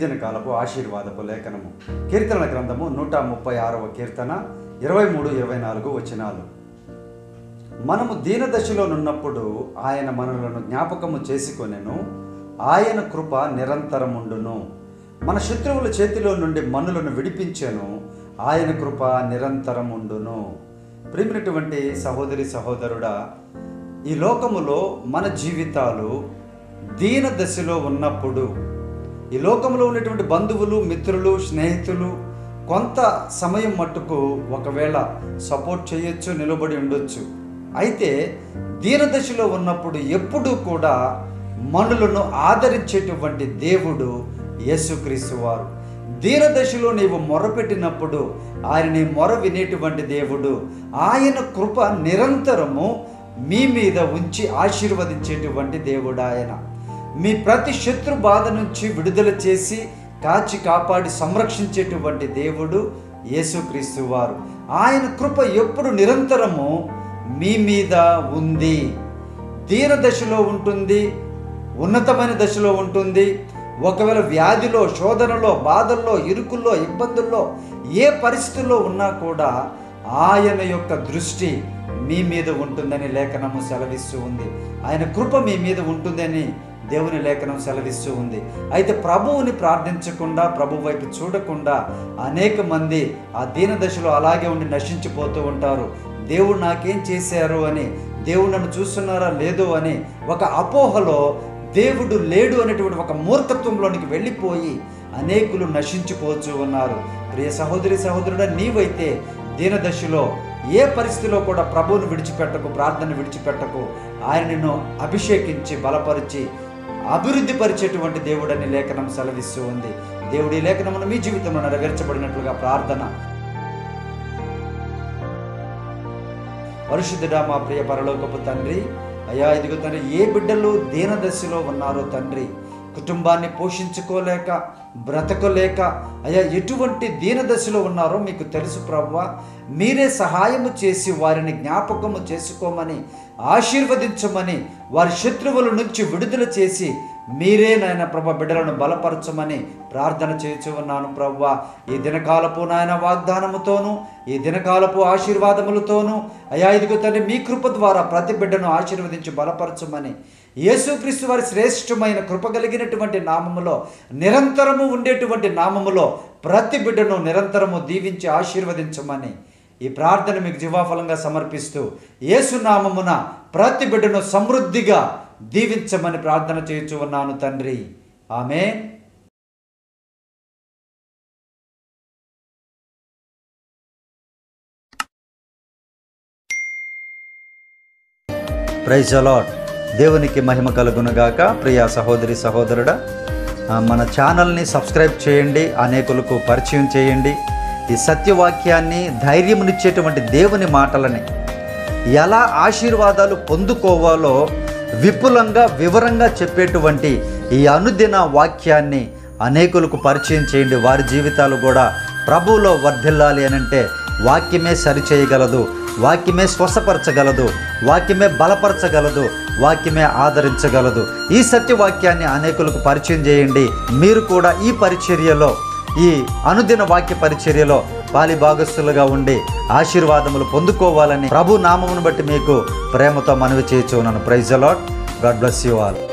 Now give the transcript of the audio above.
దిన కాలపు ఆశీర్వాదపు లేఖనము కీర్తనల గ్రంథము నూట ముప్పై ఆరవ కీర్తన ఇరవై మూడు ఇరవై నాలుగు వచనాలు మనము దీనదశలో నున్నప్పుడు ఆయన మనలను జ్ఞాపకము చేసుకొనెను ఆయన కృప నిరంతరముండును మన శత్రువుల చేతిలో నుండి మనులను విడిపించెను ఆయన కృప నిరంతరముండును ప్రేమినటువంటి సహోదరి సహోదరుడా ఈ లోకములో మన జీవితాలు దీన దశలో ఉన్నప్పుడు ఈ లోకంలో ఉన్నటువంటి బంధువులు మిత్రులు స్నేహితులు కొంత సమయం మట్టుకు ఒకవేళ సపోర్ట్ చేయొచ్చు నిలబడి ఉండొచ్చు అయితే దీనదశలో ఉన్నప్పుడు ఎప్పుడూ కూడా మనులను ఆదరించేటువంటి దేవుడు యేసుక్రీస్తు వారు దీనదశలో నీవు మొరపెట్టినప్పుడు ఆయన నీ మొర వినేటువంటి దేవుడు ఆయన కృప నిరంతరము మీ మీద ఉంచి ఆశీర్వదించేటువంటి దేవుడు ఆయన మీ ప్రతి శత్రు బాధ నుంచి విడుదల చేసి కాచి కాపాడి సంరక్షించేటువంటి దేవుడు యేసుక్రీస్తు వారు ఆయన కృప ఎప్పుడు నిరంతరము మీ మీద ఉంది దీన దశలో ఉంటుంది ఉన్నతమైన దశలో ఉంటుంది ఒకవేళ వ్యాధిలో శోధనలో బాధల్లో ఇరుకుల్లో ఇబ్బందుల్లో ఏ పరిస్థితుల్లో ఉన్నా కూడా ఆయన యొక్క దృష్టి మీ మీద ఉంటుందని లేఖనము సెలవిస్తూ ఉంది ఆయన కృప మీ మీద ఉంటుందని దేవుని లేఖనం సెలవిస్తూ ఉంది అయితే ప్రభువుని ప్రార్థించకుండా ప్రభు వైపు చూడకుండా అనేక మంది ఆ దీన దశలో అలాగే ఉండి నశించిపోతూ ఉంటారు దేవుడు నాకేం చేశారు అని దేవుడు నన్ను చూస్తున్నారా లేదో అని ఒక అపోహలో దేవుడు లేడు అనేటువంటి ఒక మూర్ఖత్వంలోనికి వెళ్ళిపోయి అనేకులు నశించిపోతూ ఉన్నారు ప్రియ సహోదరి సహోదరుడా నీవైతే దీనదశలో ఏ పరిస్థితిలో కూడా ప్రభువును విడిచిపెట్టకు ప్రార్థన విడిచిపెట్టకు ఆయన నిన్ను అభిషేకించి బలపరిచి అభివృద్ధి పరిచేటువంటి దేవుడని లేఖనం సెలవిస్తూ ఉంది దేవుడి లేఖనమును మీ జీవితంలో నెరవేర్చబడినట్లుగా ప్రార్థన పరిశుద్ధుడా మా ప్రియ పరలోకపు తండ్రి అయ్యా ఇదిగో తండ్రి ఏ బిడ్డలు దీనదశలో ఉన్నారో తండ్రి కుటుంబాన్ని పోషించుకోలేక బ్రతకలేక అయ్యా ఎటువంటి దీనదశలో ఉన్నారో మీకు తెలుసు ప్రవ్వ మీరే సహాయము చేసి వారిని జ్ఞాపకము చేసుకోమని ఆశీర్వదించమని వారి శత్రువుల నుంచి విడుదల చేసి మీరే నాయన ప్రభ బిడ్డలను బలపరచమని ప్రార్థన చేయించు ఉన్నాను ప్రవ్వ ఈ దినకాలపు నాయన వాగ్దానముతోనూ ఈ దినకాలపు ఆశీర్వాదములతోనూ అయా ఇదిగో తండ్రి మీ కృప ద్వారా ప్రతి బిడ్డను ఆశీర్వదించి బలపరచమని యేసుక్రీస్తు వారి శ్రేష్టమైన కృప కలిగినటువంటి నామములో నిరంతరము ఉండేటువంటి నామములో ప్రతి బిడ్డను నిరంతరము దీవించి ఆశీర్వదించమని ఈ ప్రార్థన మీకు జీవాఫలంగా సమర్పిస్తూ యేసునామమున ప్రతి బిడ్డను సమృద్ధిగా దీవించమని ప్రార్థన చేయించు ఉన్నాను తండ్రి ఆమె ప్రైజ్ అలాట్ దేవునికి మహిమ కలుగునుగాక ప్రియ సహోదరి సహోదరుడా ఆ, మన ఛానల్ని సబ్స్క్రైబ్ చేయండి అనేకులకు పరిచయం చేయండి ఈ సత్యవాక్యాన్ని ధైర్యమునిచ్చేటువంటి దేవుని మాటలని ఎలా ఆశీర్వాదాలు పొందుకోవాలో విపులంగా వివరంగా చెప్పేటువంటి ఈ అనుదిన వాక్యాన్ని అనేకులకు పరిచయం చేయండి వారి జీవితాలు కూడా ప్రభువులో వర్ధిల్లాలి అని అంటే వాక్యమే సరిచేయగలదు వాక్యమే స్వస్థపరచగలదు వాక్యమే బలపరచగలదు వాక్యమే ఆదరించగలదు ఈ సత్యవాక్యాన్ని అనేకులకు పరిచయం చేయండి మీరు కూడా ఈ పరిచర్యలో ఈ అనుదిన వాక్య పరిచర్యలో పాలి భాగస్థులుగా ఉండి ఆశీర్వాదములు పొందుకోవాలని ప్రభు నామమును బట్టి మీకు ప్రేమతో మనవి చేయొచ్చు నన్ను praise a lot God bless you all